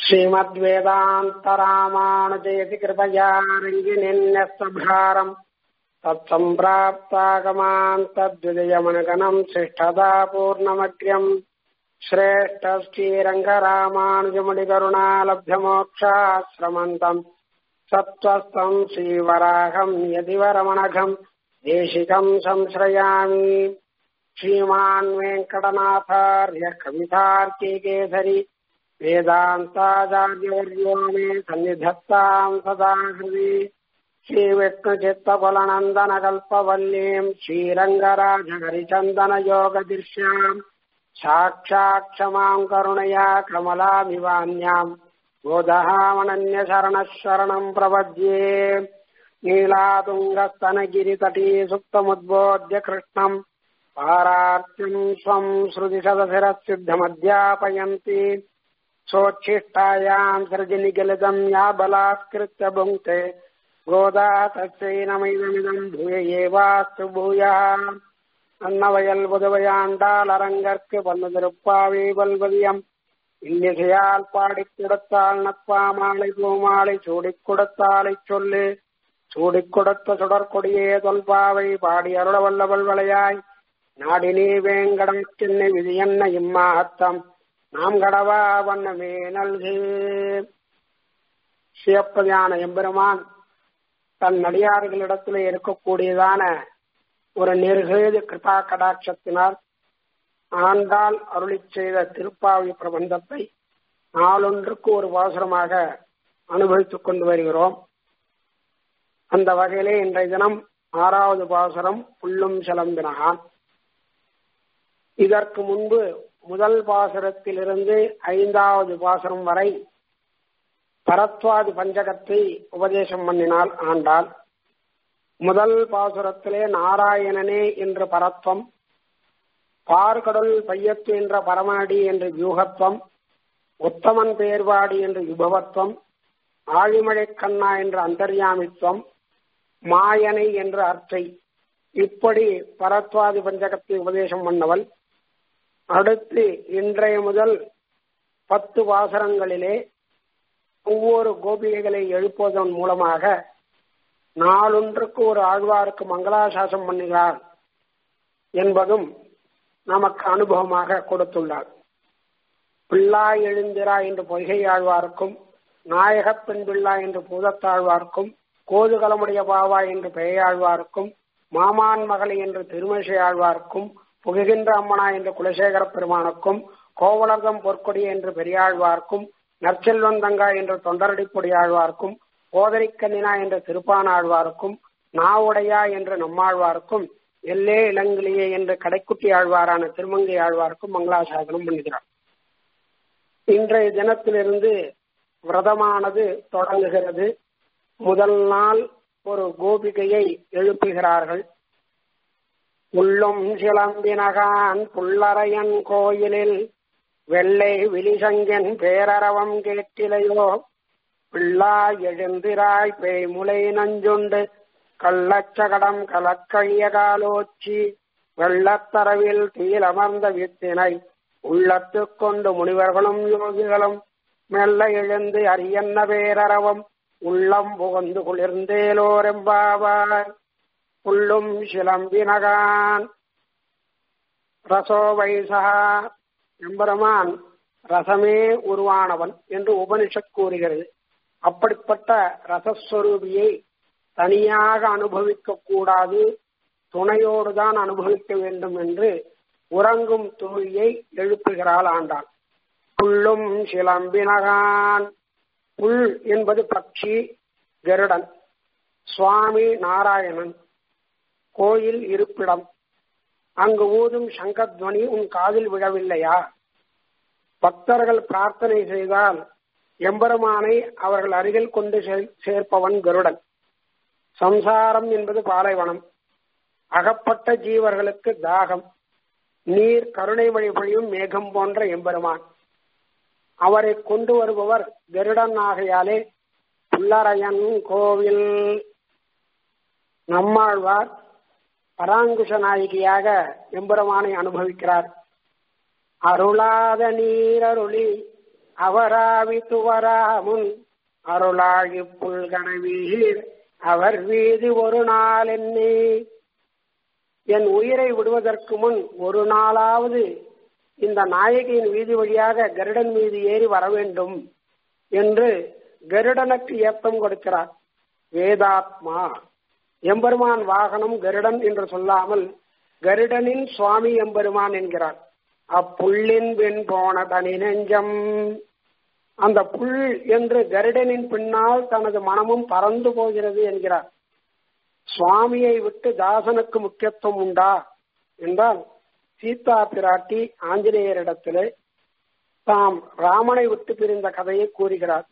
श्रीमद्वेदान्तरामानुजयति कृपया रङ्गिनिन्यस्तभारम् तत्सम्प्राप्तागमान् तद्विजयमनगणम् शिष्ठदा पूर्णमग्र्यम् श्रेष्ठ श्रीरङ्गरामानुजमुनिकरुणालभ्यमोक्षाश्रमन्तम् सत्त्वस्तम् श्रीवराहम् यदिवरमणघम् देशिकम् संश्रयामि श्रीमान् वेङ्कटनाथार्य कवितार्किकेसरि वेदान्ताचार्यवर्यो मे सन्निधत्ताम् सदा हृदि श्रीविष्णुचित्तफलनन्दनकल्पवल्लीम् श्रीरङ्गराजहरिचन्दनयोगदृश्याम् साक्षात् क्षमाम् करुणया कमलाभिवान्याम् गोदहामनन्यशरणः शरणम् प्रपद्ये नीलातुङ्गस्तनगिरितटी सुप्तमुद्बोध्य कृष्णम् पारार्त्यम् स्वम् श्रुतिशतशिरसिद्धमध्यापयन्ति सोच्छिष्टायाम् सृजनिगलितम् या बलात्कृत्य भुङ्क्ते गोदा तस्यै नमैदमिदम् भूय एवास्तु भूयः அன்னவயல் புதுவையாண்டால் அரங்கற்கு வந்து திருப்பாவே வல்வதியம் இன்னிசையால் பாடிக் கொடுத்தால் நட்பாமாலை பூமாலை சூடிக் கொடுத்தாலை சொல்லு சூடிக் கொடுத்த சுடற்கொடியே தொல்பாவை பாடி அருள வல்லவல் வளையாய் நாடினே வேங்கடத்தின்னை விதி என்ன இம்மாத்தம் நாம் கடவா வண்ணமே நல்கே சிவப்பதியான எம்பெருமான் தன் நடிகார்களிடத்தில் இருக்கக்கூடியதான ஒரு நெருகேது கிருபா கடாட்சத்தினால் ஆண்டால் அருளி செய்த திருப்பாவி பிரபந்தத்தை நாளொன்றுக்கு ஒரு பாசுரமாக அனுபவித்துக் கொண்டு வருகிறோம் அந்த வகையிலே இன்றைய தினம் ஆறாவது பாசுரம் புல்லும் சிலம்பினான் இதற்கு முன்பு முதல் பாசுரத்திலிருந்து ஐந்தாவது பாசுரம் வரை பரத்வாதி பஞ்சகத்தை உபதேசம் பண்ணினால் ஆண்டாள் முதல் பாசுரத்திலே நாராயணனே என்ற பரத்வம் பார்கடல் பையத்து என்ற பரமநடி என்ற வியூகத்துவம் உத்தமன் பேர்வாடி என்ற விபவத்துவம் ஆழிமழை கண்ணா என்ற அந்தர்யாமித்துவம் மாயனை என்ற அர்த்தை இப்படி பரத்வாதி பஞ்சகத்தை உபதேசம் பண்ணவள் அடுத்து இன்றைய முதல் பத்து வாசரங்களிலே ஒவ்வொரு கோபிகைகளை எழுப்புவதன் மூலமாக நாளொன்றுக்கு ஒரு ஆழ்வாருக்கு மங்களாசாசம் பண்ணுகிறார் என்பதும் நமக்கு அனுபவமாக கொடுத்துள்ளார் பிள்ளாய் எழுந்திரா என்று பொய்கை ஆழ்வார்க்கும் நாயகப் பெண் பிள்ளா என்று பூதத்தாழ்வார்க்கும் கோதுகலமுடைய பாவா என்று பெயாழ்வார்க்கும் மாமான் மகளை என்று திருமேசை ஆழ்வார்க்கும் புகுகின்ற அம்மனா என்று குலசேகர பெருமானுக்கும் கோவலகம் பொற்கொடி என்று பெரியாழ்வார்க்கும் நற்செல்வந்தங்கா என்று தொண்டரடிப்பொடி ஆழ்வார்க்கும் கோதரிக்கண்ணினா என்ற திருப்பானாழ்வாருக்கும் நாவுடையா என்று நம்மாழ்வாருக்கும் எல்லே இளங்கிலியே என்று கடைக்குட்டி ஆழ்வாரான திருமங்கை ஆழ்வாருக்கும் மங்களாசாசனம் பண்ணுகிறார் இன்றைய தினத்திலிருந்து விரதமானது தொடங்குகிறது முதல் நாள் ஒரு கோபிகையை எழுப்புகிறார்கள் உள்ளும் சிலம்பினகான் புல்லரையன் கோயிலில் வெள்ளை விழிசங்கன் பேரரவம் கேட்டிலையோ பிள்ளாய் எழுந்திராய் பேய்முலை நஞ்சுண்டு கள்ளச்சகடம் கலக்கழிய காலோச்சி வெள்ளத்தரவில் தீலமர்ந்த வித்தினை உள்ளத்துக் கொண்டு முனிவர்களும் யோகிகளும் மெல்ல எழுந்து அரியன்ன பேரரவம் உள்ளம் புகந்து குளிர்ந்தேலோரெம்பாவாய் புல்லும் சிலம்பினகான் ரசோ வைசா எம்பெருமான் ரசமே உருவானவன் என்று உபனிஷத் கூறுகிறது அப்படிப்பட்ட ரசஸ்வரூபியை தனியாக அனுபவிக்க கூடாது துணையோடு தான் அனுபவிக்க வேண்டும் என்று உறங்கும் தோழியை எழுப்புகிறாள் ஆண்டாள் புல்லும் சிலம்பினகான் புல் என்பது பட்சி கருடன் சுவாமி நாராயணன் கோயில் இருப்பிடம் அங்கு ஊதும் சங்கத்வனி உன் காதில் விழவில்லையா பக்தர்கள் பிரார்த்தனை செய்தால் எம்பெருமானை அவர்கள் அருகில் கொண்டு சேர்ப்பவன் கருடன் சம்சாரம் என்பது பாலைவனம் அகப்பட்ட ஜீவர்களுக்கு தாகம் நீர் கருணை வழி பொழியும் மேகம் போன்ற எம்பெருமான் அவரை கொண்டு வருபவர் கருடன் ஆகையாலே புல்லரையன் கோவில் நம்மாழ்வார் பராங்குஷ நாயகியாக எம்பெருமானை அனுபவிக்கிறார் அருளாத நீரருளி அவராவி துவராமுன் அருளாகி புல்கணவீர் அவர் வீதி ஒரு நாள் என்னே என் உயிரை விடுவதற்கு முன் ஒரு நாளாவது இந்த நாயகியின் வீதி வழியாக கருடன் மீது ஏறி வர வேண்டும் என்று கருடனுக்கு ஏத்தம் கொடுக்கிறார் வேதாத்மா எம்பெருமான் வாகனம் கருடன் என்று சொல்லாமல் கருடனின் சுவாமி எம்பெருமான் என்கிறார் அப்புள்ளின் பின் போன தனி நெஞ்சம் அந்த புல் என்று கருடனின் பின்னால் தனது மனமும் பறந்து போகிறது என்கிறார் சுவாமியை விட்டு தாசனுக்கு முக்கியத்துவம் உண்டா என்றால் சீதா பிராட்டி ஆஞ்சநேயரிடத்திலே தாம் ராமனை விட்டு பிரிந்த கதையை கூறுகிறார்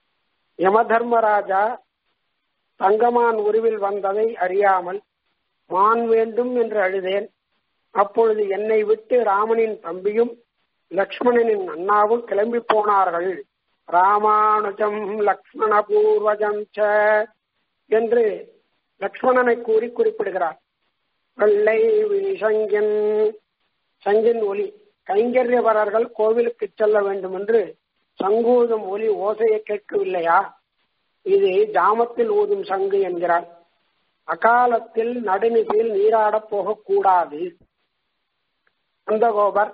யமதர்மராஜா தங்கமான் உருவில் வந்ததை அறியாமல் மான் வேண்டும் என்று அழுதேன் அப்பொழுது என்னை விட்டு ராமனின் தம்பியும் லக்ஷ்மணனின் அண்ணாவும் கிளம்பி போனார்கள் ராமானுஜம் லக்ஷ்மண பூர்வஜம் என்று லக்ஷ்மணனை கூறி குறிப்பிடுகிறார் வெள்ளை சங்கின் சங்கின் ஒலி கைங்கரியவரர்கள் கோவிலுக்கு செல்ல வேண்டும் என்று சங்கூதம் ஒலி ஓசையை கேட்கவில்லையா இது ஜாமத்தில் ஊதும் சங்கு என்கிறார் அகாலத்தில் நடுநிசையில் நீராடப் போகக்கூடாது நந்தகோபர்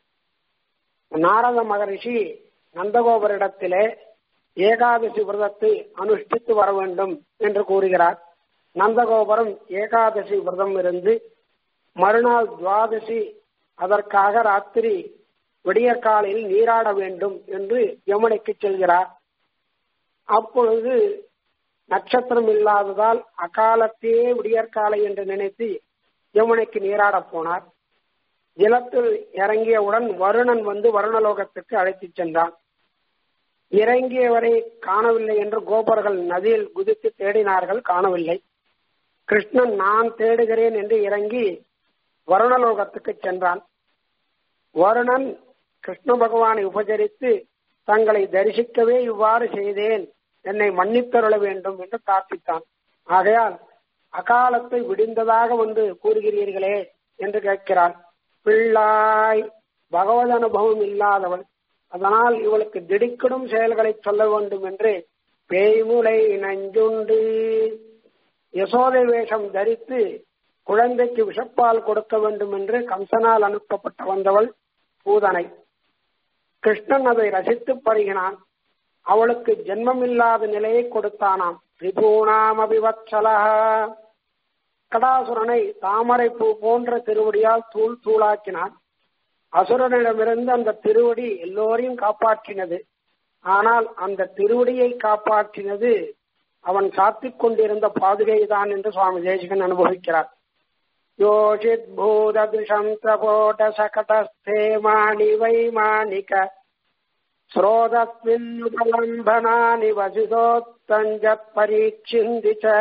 நாரத மகரிஷி நந்தகோபரிடத்திலே ஏகாதசி விரதத்தை அனுஷ்டித்து வர வேண்டும் என்று கூறுகிறார் நந்தகோபுரம் ஏகாதசி விரதம் இருந்து மறுநாள் துவாதசி அதற்காக ராத்திரி விடியற்காலையில் நீராட வேண்டும் என்று யமுனைக்கு செல்கிறார் அப்பொழுது நட்சத்திரம் இல்லாததால் அகாலத்தையே விடியற்காலை என்று நினைத்து யமுனைக்கு நீராடப் போனார் ஜலத்தில் இறங்கியவுடன் வருணன் வந்து வருணலோகத்துக்கு அழைத்துச் சென்றான் இறங்கியவரை காணவில்லை என்று கோபர்கள் நதியில் குதித்து தேடினார்கள் காணவில்லை கிருஷ்ணன் நான் தேடுகிறேன் என்று இறங்கி வருணலோகத்துக்கு சென்றான் வருணன் கிருஷ்ண பகவானை உபசரித்து தங்களை தரிசிக்கவே இவ்வாறு செய்தேன் என்னை மன்னித்தருள வேண்டும் என்று பிரார்த்தித்தான் ஆகையால் அகாலத்தை விடிந்ததாக வந்து கூறுகிறீர்களே என்று கேட்கிறாள் பிள்ளாய் பகவத் அனுபவம் இல்லாதவள் அதனால் இவளுக்கு திடுக்கிடும் செயல்களை சொல்ல வேண்டும் என்று பேய்முலை நஞ்சுண்டு யசோதை வேஷம் தரித்து குழந்தைக்கு விஷப்பால் கொடுக்க வேண்டும் என்று கம்சனால் அனுப்பப்பட்டு வந்தவள் பூதனை கிருஷ்ணன் அதை ரசித்து பருகினான் அவளுக்கு ஜென்மமில்லாத நிலையை கொடுத்தானாம் திரிபூணாம் அபிவத்சலா கடாசுரனை தாமரை பூ போன்ற திருவடியால் தூள் தூளாக்கினான் அசுரனிடமிருந்து அந்த திருவடி எல்லோரையும் காப்பாற்றினது ஆனால் அந்த திருவடியை காப்பாற்றினது அவன் சாத்திக் கொண்டிருந்த பாதுகைதான் என்று சுவாமி தேசிகன் அனுபவிக்கிறார் யோஷித் பூததிஷம் தபோட சகடஸ்தே மாணி வைமானிக ஸ்ரோதஸ்மின்னுபலம்பனானி வசிதோத்தஞ்ச பரீட்சிந்தி ச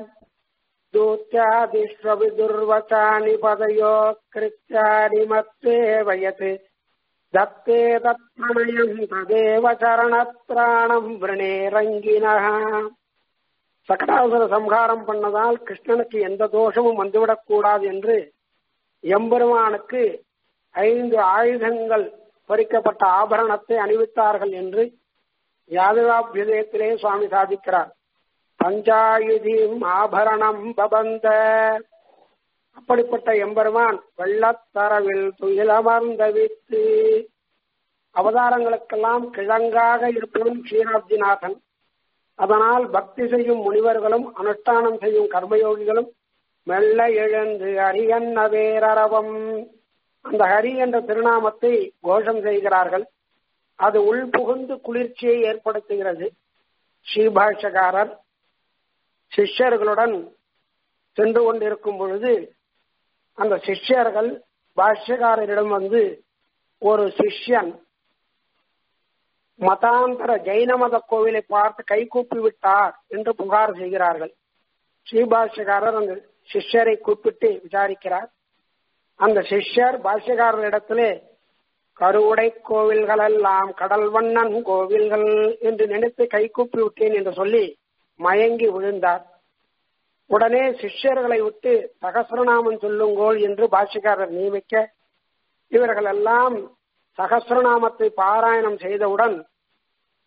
दूत्यादिष्वविदुर्वचानि पदयो कृत्यानि मत्तेव यत् दत्ते तत्प्रणयम् तदेव சரணத்ராணம் விரணே ரங்கினः சகடாசுர சம்ஹாரம் பண்ணதால் கிருஷ்ணனுக்கு எந்த தோஷமும் வந்துவிடக்கூடாது என்று எம்பெருமானுக்கு ஐந்து ஆயுதங்கள் பறிக்கப்பட்ட ஆபரணத்தை அணிவித்தார்கள் என்று யாதவாபியுதயத்திலே சுவாமி சாதிக்கிறார் பஞ்சாயுதியும் ஆபரணம் பபந்த அப்படிப்பட்ட எம்பெருமான் வெள்ளத்தரவில் துயிலமர்ந்த வித்து அவதாரங்களுக்கெல்லாம் கிழங்காக இருப்பவன் க்ஷீராப்திநாதன் அதனால் பக்தி செய்யும் முனிவர்களும் அனுஷ்டானம் செய்யும் கர்மயோகிகளும் மெல்ல எழுந்து ஹரியன் வேரரவம் அந்த ஹரி என்ற திருநாமத்தை கோஷம் செய்கிறார்கள் அது உள்புகுந்து குளிர்ச்சியை ஏற்படுத்துகிறது ஸ்ரீபாஷகாரர் சிஷ்யர்களுடன் சென்று கொண்டிருக்கும் பொழுது அந்த சிஷ்யர்கள் பாஷ்யக்காரரிடம் வந்து ஒரு சிஷ்யன் மதாந்தர ஜெயின மத கோவிலை பார்த்து கைகூப்பி விட்டார் என்று புகார் செய்கிறார்கள் ஸ்ரீபாஷ்யக்காரர் அந்த சிஷ்யரை கூப்பிட்டு விசாரிக்கிறார் அந்த சிஷ்யர் பாஷ்யக்காரரிடத்திலே கருவுடை கோவில்கள் எல்லாம் கடல் வண்ணன் கோவில்கள் என்று நினைத்து கைகூப்பி விட்டேன் என்று சொல்லி மயங்கி விழுந்தார் உடனே சிஷ்யர்களை விட்டு சகசிரநாமம் சொல்லுங்கோள் என்று பாஷ்யக்காரர் நியமிக்க இவர்கள் எல்லாம் சகசிரநாமத்தை பாராயணம் செய்தவுடன்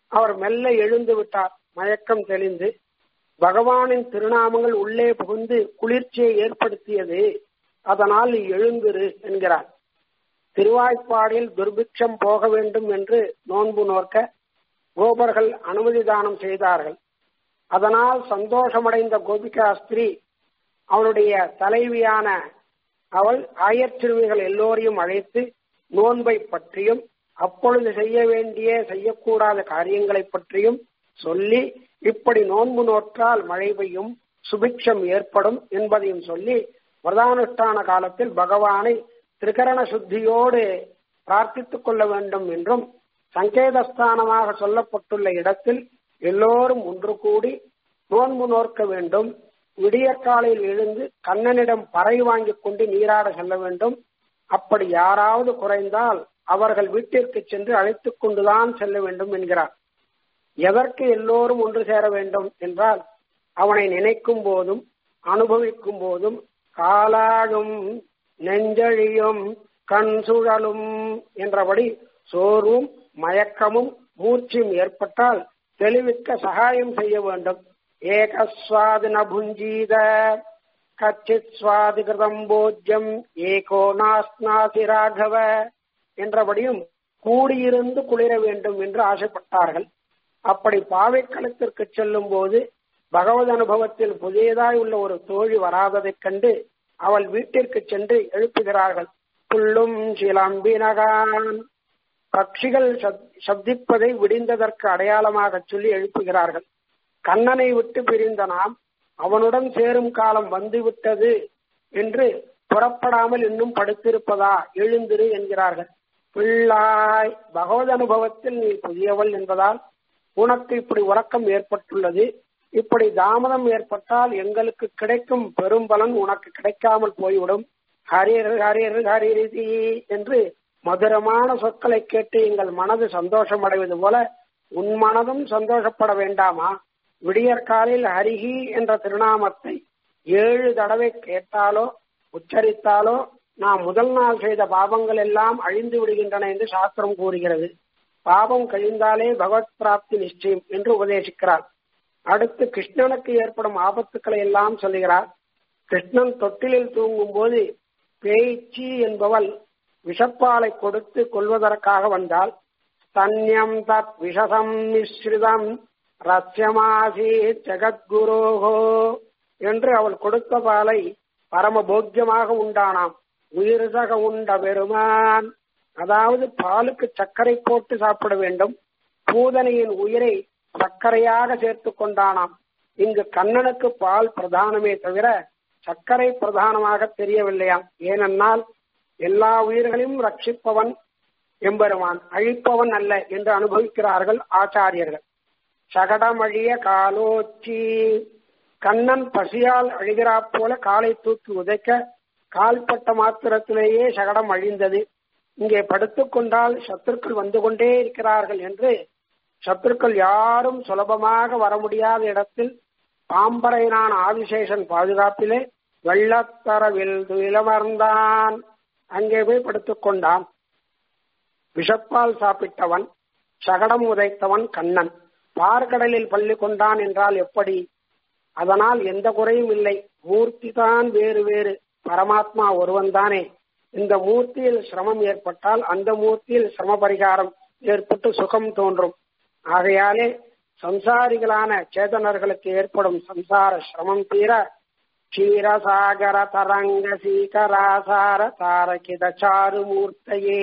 அவர் மெல்ல எழுந்து விட்டார் மயக்கம் தெளிந்து பகவானின் திருநாமங்கள் உள்ளே புகுந்து குளிர்ச்சியை ஏற்படுத்தியது அதனால் நீ எழுந்திரு என்கிறார் திருவாய்ப்பாடில் துர்பிக்ஷம் போக வேண்டும் என்று நோன்பு நோக்க கோபர்கள் அனுமதி தானம் செய்தார்கள் அதனால் சந்தோஷமடைந்த கோபிகாஸ்திரி அவளுடைய தலைவியான அவள் ஆயச்சிறுமிகள் எல்லோரையும் அழைத்து நோன்பை பற்றியும் அப்பொழுது செய்ய வேண்டிய செய்யக்கூடாத காரியங்களை பற்றியும் சொல்லி இப்படி நோன்பு நோற்றால் மழை பெய்யும் சுபிக்ஷம் ஏற்படும் என்பதையும் சொல்லி பிரதானுஷ்டான காலத்தில் பகவானை திரிகரண சுத்தியோடு பிரார்த்தித்துக் கொள்ள வேண்டும் என்றும் சங்கேதஸ்தானமாக சொல்லப்பட்டுள்ள இடத்தில் எல்லோரும் ஒன்று கூடி நோன்பு நோக்க வேண்டும் விடியற்காலையில் எழுந்து கண்ணனிடம் பறை வாங்கிக் கொண்டு நீராட செல்ல வேண்டும் அப்படி யாராவது குறைந்தால் அவர்கள் வீட்டிற்கு சென்று அழைத்துக் கொண்டுதான் செல்ல வேண்டும் என்கிறார் எதற்கு எல்லோரும் ஒன்று சேர வேண்டும் என்றால் அவனை நினைக்கும் போதும் அனுபவிக்கும் போதும் காலாடும் நெஞ்சழியும் கண் சுழலும் என்றபடி சோர்வும் மயக்கமும் மூர்ச்சியும் ஏற்பட்டால் தெளிவிக்க சகாயம் செய்ய வேண்டும் ஏகஸ்வாதின புஞ்சீத கச்சித் சுவாதி கிருதம் போஜ்யம் ஏகோ நாஸ்நாசி ராகவ என்றபடியும் கூடியிருந்து குளிர வேண்டும் என்று ஆசைப்பட்டார்கள் அப்படி பாவைக்களத்திற்கு செல்லும் போது பகவத் அனுபவத்தில் புதியதாய் உள்ள ஒரு தோழி வராததைக் கண்டு அவள் வீட்டிற்கு சென்று எழுப்புகிறார்கள் புல்லும் சிலம்பினகான் பட்சிகள் சப்திப்பதை விடிந்ததற்கு அடையாளமாக சொல்லி எழுப்புகிறார்கள் கண்ணனை விட்டு பிரிந்த நாம் அவனுடன் சேரும் காலம் வந்துவிட்டது என்று புறப்படாமல் இன்னும் படுத்திருப்பதா எழுந்திரு என்கிறார்கள் பிள்ளாய் பகவத் அனுபவத்தில் நீ புதியவள் என்பதால் உனக்கு இப்படி உறக்கம் ஏற்பட்டுள்ளது இப்படி தாமதம் ஏற்பட்டால் எங்களுக்கு கிடைக்கும் பெரும்பலன் உனக்கு கிடைக்காமல் போய்விடும் ஹரிர் ஹரிர் ஹரிரிதி என்று மதுரமான சொற்களை கேட்டு எங்கள் மனது சந்தோஷம் அடைவது போல உன் மனதும் சந்தோஷப்பட வேண்டாமா விடியற்காலில் ஹரிஹி என்ற திருநாமத்தை ஏழு தடவை கேட்டாலோ உச்சரித்தாலோ நாம் முதல் நாள் செய்த பாவங்கள் எல்லாம் அழிந்து விடுகின்றன என்று சாஸ்திரம் கூறுகிறது பாவம் கழிந்தாலே பகவத் பிராப்தி நிச்சயம் என்று உபதேசிக்கிறார் அடுத்து கிருஷ்ணனுக்கு ஏற்படும் ஆபத்துக்களை எல்லாம் சொல்லுகிறார் கிருஷ்ணன் தொட்டிலில் தூங்கும் போது பேய்ச்சி என்பவள் விஷப்பாலை கொடுத்து கொள்வதற்காக வந்தால் தன்யம் தத் விஷசம் மிஸ்ரிதம் ரஸ்யமாசி ஜெகத்குரோகோ என்று அவள் கொடுத்த பாலை பரம போக்கியமாக உண்டானாம் உயிர்சக உண்ட பெருமான் அதாவது பாலுக்கு சர்க்கரை போட்டு சாப்பிட வேண்டும் பூதனையின் உயிரை சர்க்கரையாக சேர்த்து கொண்டானாம் இங்கு கண்ணனுக்கு பால் பிரதானமே தவிர சர்க்கரை பிரதானமாக தெரியவில்லையாம் ஏனென்னால் எல்லா உயிர்களையும் ரட்சிப்பவன் எம்பெருமான் அழிப்பவன் அல்ல என்று அனுபவிக்கிறார்கள் ஆச்சாரியர்கள் சகடமழிய காலோச்சி கண்ணன் பசியால் அழிகிறா போல காலை தூக்கி உதைக்க கால்பட்ட மாத்திரத்திலேயே சகடம் அழிந்தது இங்கே படுத்துக் கொண்டால் சத்துருக்கள் வந்து கொண்டே இருக்கிறார்கள் என்று சத்துருக்கள் யாரும் சுலபமாக வர முடியாத இடத்தில் பாம்பரையினான் ஆதிசேஷன் பாதுகாப்பிலே வெள்ளத்தரவில் துயிலமர்ந்தான் அங்கே போய் படுத்துக் கொண்டான் விஷப்பால் சாப்பிட்டவன் சகடம் உதைத்தவன் கண்ணன் பார்க்கடலில் பள்ளி கொண்டான் என்றால் எப்படி அதனால் எந்த குறையும் இல்லை மூர்த்தி தான் வேறு வேறு பரமாத்மா ஒருவன் தானே இந்த மூர்த்தியில் சிரமம் ஏற்பட்டால் அந்த மூர்த்தியில் சிரம பரிகாரம் ஏற்பட்டு சுகம் தோன்றும் ஆகையாலே சம்சாரிகளான சேதனர்களுக்கு ஏற்படும் சம்சார சிரமம் தீர க்ஷீரசாகர தரங்க சீகராசார தாரகித சாரு மூர்த்தையே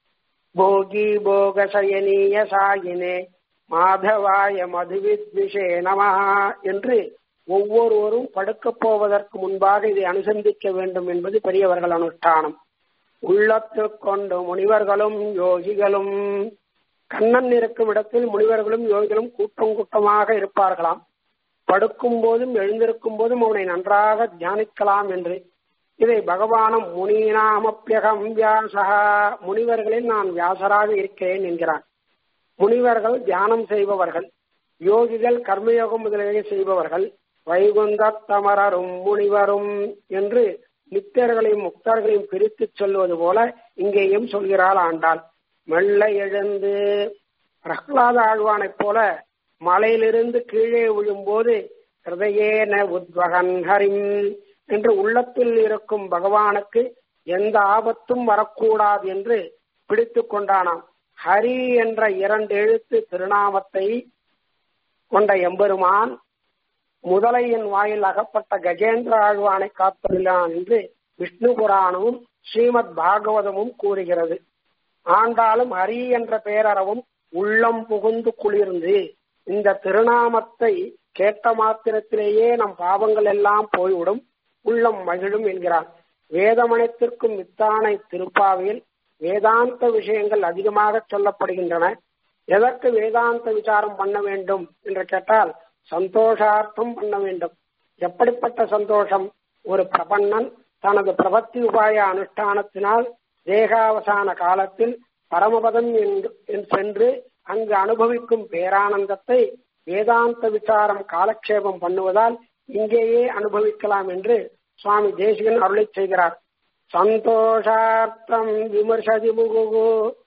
போகி போகசயனீய சாயினே மாதவாய மதுவித்விஷே நமஹா என்று ஒவ்வொருவரும் படுக்கப் போவதற்கு முன்பாக இதை அனுசந்திக்க வேண்டும் என்பது பெரியவர்கள் அனுஷ்டானம் உள்ளத்து கொண்டு முனிவர்களும் யோகிகளும் கண்ணன் இருக்கும் இடத்தில் முனிவர்களும் யோகிகளும் கூட்டம் கூட்டமாக இருப்பார்களாம் படுக்கும் போதும் எழுந்திருக்கும் போதும் அவனை நன்றாக தியானிக்கலாம் என்று இதை பகவானும் முனீனாமப்பியகம் வியாசா முனிவர்களில் நான் வியாசராக இருக்கிறேன் என்கிறான் முனிவர்கள் தியானம் செய்பவர்கள் யோகிகள் கர்மயோகம் முதலிய செய்பவர்கள் வைகுந்த தமரரும் முனிவரும் என்று நித்தியர்களையும் முக்தர்களையும் பிரித்து சொல்வது போல இங்கேயும் சொல்கிறாள் ஆண்டாள் மெல்ல எழுந்து பிரகலாத ஆழ்வானைப் போல மலையிலிருந்து கீழே விழும்போது ஹிருதயேன உத்வகன் ஹரிம் என்று உள்ளத்தில் இருக்கும் பகவானுக்கு எந்த ஆபத்தும் வரக்கூடாது என்று பிடித்து கொண்டானாம் ஹரி என்ற இரண்டு எழுத்து திருநாமத்தை கொண்ட எம்பெருமான் முதலையின் வாயில் அகப்பட்ட கஜேந்திர ஆழ்வானை காத்துள்ளான் என்று விஷ்ணு புராணமும் ஸ்ரீமத் பாகவதமும் கூறுகிறது ஆண்டாலும் ஹரி என்ற பெயரறவும் உள்ளம் புகுந்து குளிர்ந்து இந்த திருநாமத்தை கேட்ட மாத்திரத்திலேயே நம் பாவங்கள் எல்லாம் போய்விடும் உள்ளம் மகிழும் என்கிறார் வேதமனத்திற்கும் வித்தானை திருப்பாவையில் வேதாந்த விஷயங்கள் அதிகமாக சொல்லப்படுகின்றன எதற்கு வேதாந்த விசாரம் பண்ண வேண்டும் என்று கேட்டால் சந்தோஷார்த்தம் பண்ண வேண்டும் எப்படிப்பட்ட சந்தோஷம் ஒரு பிரபன்னன் தனது பிரபத்தி உபாய அனுஷ்டானத்தினால் தேகாவசான காலத்தில் பரமபதம் என்று சென்று அங்கு அனுபவிக்கும் பேரானந்தத்தை வேதாந்த விசாரம் காலக்ஷேபம் பண்ணுவதால் இங்கேயே அனுபவிக்கலாம் என்று சுவாமி தேசிகன் அருளை செய்கிறார் சந்தோஷார்த்தம் விமர்சதி முகு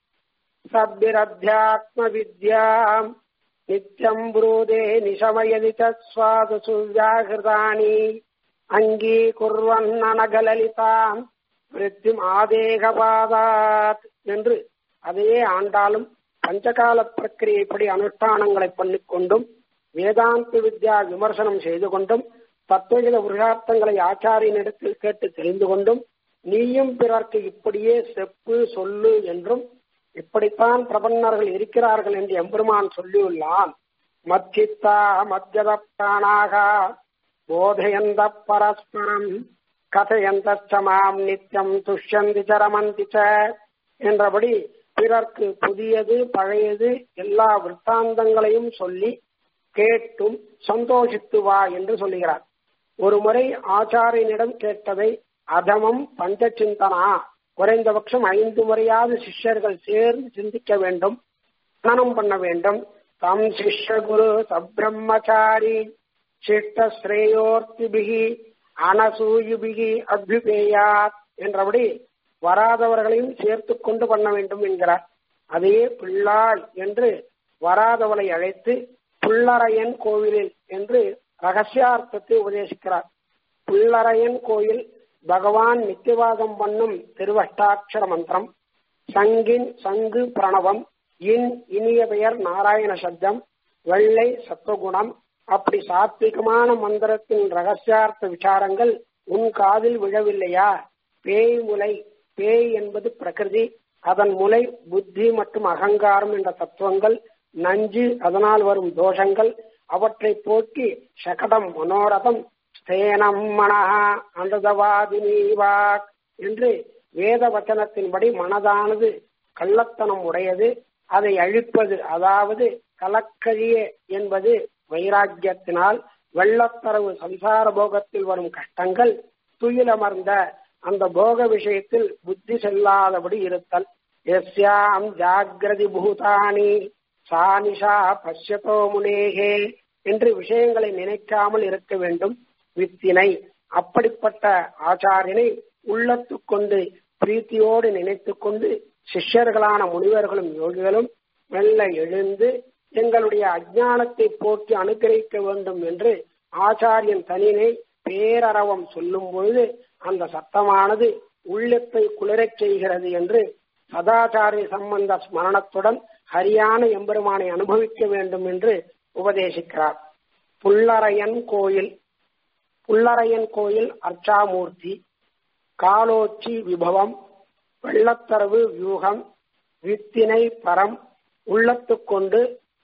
சப்பிரத்தியாத்ம வித்யாம் நித்யம் ப்ரூதே நிசமயதி தஸ்வாது சுவ்யாகிருதானி அங்கீகுர்வன் அனகலலிதாம் விருத்திம் ஆதேகபாதாத் என்று அதையே ஆண்டாலும் பஞ்சகால பிரக்கிரியைப்படி அனுஷ்டானங்களை பண்ணிக்கொண்டும் வேதாந்த வித்யா விமர்சனம் செய்து கொண்டும் தத்துவகித புருஷார்த்தங்களை ஆச்சாரியனிடத்தில் கேட்டு தெரிந்து கொண்டும் நீயும் பிறர்க்கு இப்படியே செப்பு சொல்லு என்றும் இப்படித்தான் பிரபன்னர்கள் இருக்கிறார்கள் என்று எம்பெருமான் சொல்லியுள்ளான் மச்சித்தா மத்தியத பிராணாக போதையந்த பரஸ்பரம் கதையந்த சமாம் நித்தியம் துஷ்யந்தி சரமந்தி ச என்றபடி பிறர்க்கு புதியது பழையது எல்லா விற்த்தாந்தங்களையும் சொல்லி கேட்டும் சந்தோஷித்து வா என்று சொல்லுகிறார் ஒரு முறை ஆச்சாரியனிடம் கேட்டதை அதமம் பஞ்ச சிந்தனா குறைந்தபட்சம் ஐந்து முறையாவது சிஷ்யர்கள் சேர்ந்து சிந்திக்க வேண்டும் மனனம் பண்ண வேண்டும் தம் சிஷ்ய குரு சப்ரம்மச்சாரி சிஷ்ட ஸ்ரேயோர்த்திபிகி அனசூயுபிகி அபியுபேயாத் என்றபடி வராதவர்களையும் சேர்த்து கொண்டு பண்ண வேண்டும் என்கிறார் அதே பிள்ளாய் என்று வராதவளை அழைத்து புள்ளரையன் கோவிலில் என்று ரகசியார்த்தத்தை உபதேசிக்கிறார் புள்ளரையன் கோயில் பகவான் நித்தியவாதம் பண்ணும் திருவஷ்டாட்சர மந்திரம் சங்கின் சங்கு பிரணவம் இன் இனிய பெயர் நாராயண சப்தம் வெள்ளை சத்துவகுணம் அப்படி சாத்விகமான மந்திரத்தின் ரகசியார்த்த விசாரங்கள் உன் காதில் விழவில்லையா பேய் முலை பேய் என்பது பிரகிருதி அதன் முலை புத்தி மற்றும் அகங்காரம் என்ற தத்துவங்கள் நஞ்சு அதனால் வரும் தோஷங்கள் அவற்றை போக்கி சகடம் மனோரதம் ஸ்தேனம் மனஹா அண்டதவாதினீவாக் என்று வேத வச்சனத்தின்படி மனதானது கள்ளத்தனம் உடையது அதை அழிப்பது அதாவது கலக்கழிய என்பது வைராக்கியத்தினால் வெள்ளத்தரவு சம்சார போகத்தில் வரும் கஷ்டங்கள் துயிலமர்ந்த அந்த போக விஷயத்தில் புத்தி செல்லாதபடி இருத்தல் எஸ்யாம் ஜாகிரதி பூதானி சானிஷா பஷ்யதோ முனேகே என்று விஷயங்களை நினைக்காமல் இருக்க வேண்டும் வித்தினை அப்படிப்பட்ட ஆச்சாரியனை உள்ளத்து கொண்டு பிரீத்தியோடு நினைத்து கொண்டு சிஷ்யர்களான முனிவர்களும் யோகிகளும் மெல்ல எழுந்து எங்களுடைய அஜானத்தை போக்கி அனுகிரகிக்க வேண்டும் என்று ஆச்சாரியன் தனினை பேரறவம் சொல்லும் பொழுது அந்த சத்தமானது உள்ளத்தை குளிரச் செய்கிறது என்று சதாச்சாரிய சம்பந்த ஸ்மரணத்துடன் ஹரியான எம்பெருமானை அனுபவிக்க வேண்டும் என்று உபதேசிக்கிறார் புல்லரையன் கோயில் புல்லரையன் கோயில் அர்ச்சாமூர்த்தி காலோச்சி விபவம் வெள்ளத்தரவு வியூகம் வித்தினை பரம் உள்ளத்து கொண்டு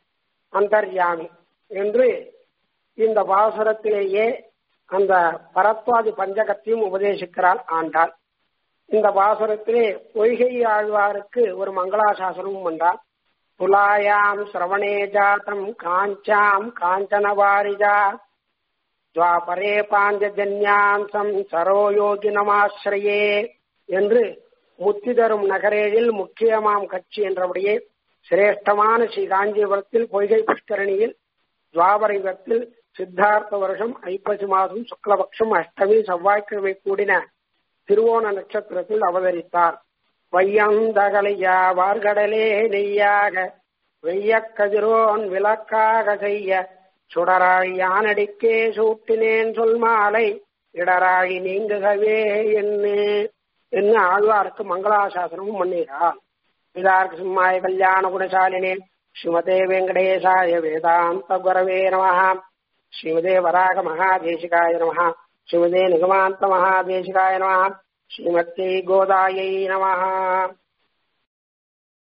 அந்தர்யாமி என்று இந்த பாசுரத்திலேயே அந்த பரத்வாதி பஞ்சகத்தையும் உபதேசிக்கிறாள் ஆண்டாள் இந்த பாசுரத்திலே பொய்கை ஆழ்வாருக்கு ஒரு மங்களாசாசனமும் வந்தார் துலாயாம் சிரவணே ஜாத்தம் காஞ்சாம் காஞ்சனவாரிஜா துவாபரே பாஞ்சஜன்யாம்சம் சரோயோகினமாசிரயே என்று முத்தி தரும் நகரேழில் முக்கியமாம் கட்சி என்றபடியே சிரேஷ்டமான ஸ்ரீ காஞ்சிபுரத்தில் பொய்கை புஷ்கரணியில் துவாபரைவத்தில் சித்தார்த்த வருஷம் ஐப்பசி மாதம் சுக்லபக்ஷம் அஷ்டமி செவ்வாய்க்கிழமை கூடின திருவோண நட்சத்திரத்தில் அவதரித்தார் வையந்தகலையா வார்கடலே நெய்யாக வெய்ய கதிரோன் விளக்காக செய்ய சுடராழி யானடிக்கே சூட்டினேன் சொல் மாலை இடராழி நீங்குகவே என்ன என்ன ஆழ்வாருக்கு மங்களாசாசனமும் பண்ணினார் பிதார்க்கு சிம்மாய கல்யாண குணசாலினே ஸ்ரீமதே வெங்கடேசாய வேதாந்த குரவே நம ஸ்ரீமதே வராக மகாதேசிகாய நம ஸ்ரீமதே நிகமாந்த மகாதேசிகாய நம ஸ்ரீமத்தே கோதாயை நம